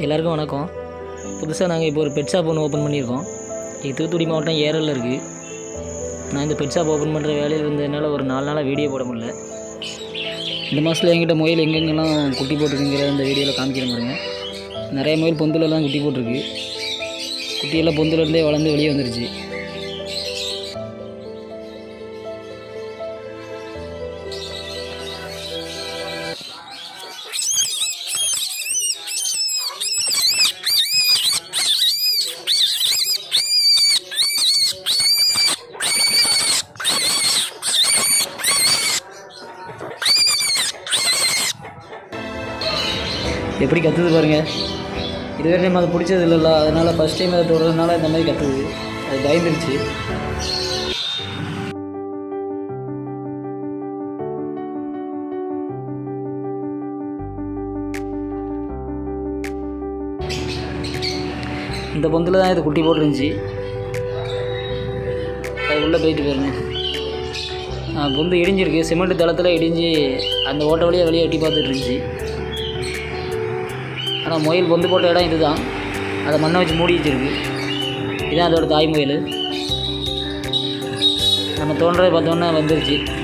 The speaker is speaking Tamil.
எல்லாருக்கும் வணக்கம் புதுசாக நாங்கள் இப்போ ஒரு பெட் ஷாப் ஒன்று ஓப்பன் பண்ணியிருக்கோம் இது தூத்துக்குடி மாவட்டம் ஏரலில் இருக்குது நான் இந்த பெட் ஷாப் ஓப்பன் பண்ணுற வேலையில் இருந்ததுனால ஒரு நாலு நாளாக வீடியோ போட முடியல இந்த மாதத்தில் என்கிட்ட முயல் எங்கெங்கெல்லாம் குட்டி போட்டிருக்குங்கிற இந்த வீடியோவில் காமிக்கிற பாருங்க நிறைய முயல் பொந்துலலாம் குட்டி போட்டிருக்கு குட்டியெல்லாம் பொந்துலேருந்தே வளர்ந்து வெளியே வந்துருச்சு எப்படி கத்துது பாருங்க இதுவரை நம்ம அதை பிடிச்சது இல்லைல்ல அதனால் ஃபஸ்ட் டைம் அதை தொடுறதுனால இந்த மாதிரி கத்துது அது பயந்துருச்சு இந்த பொந்தில் தான் இது குட்டி போட்டுருந்துச்சு அது உள்ளே போயிட்டு பாருங்க ஆ, பொந்து இடிஞ்சிருக்கு சிமெண்ட் தளத்தில் இடிஞ்சு அந்த ஓட்ட வழியாக வெளியே எட்டி பார்த்துட்டு இருந்துச்சு ஆனால் முயல் பொந்து போட்ட இடம் இதுதான் அதை மண்ணை வச்சு மூடி வச்சிருக்கு இதான் அதோட தாய் முயல் நம்ம தோன்றதை பார்த்தோன்னே வந்துருச்சு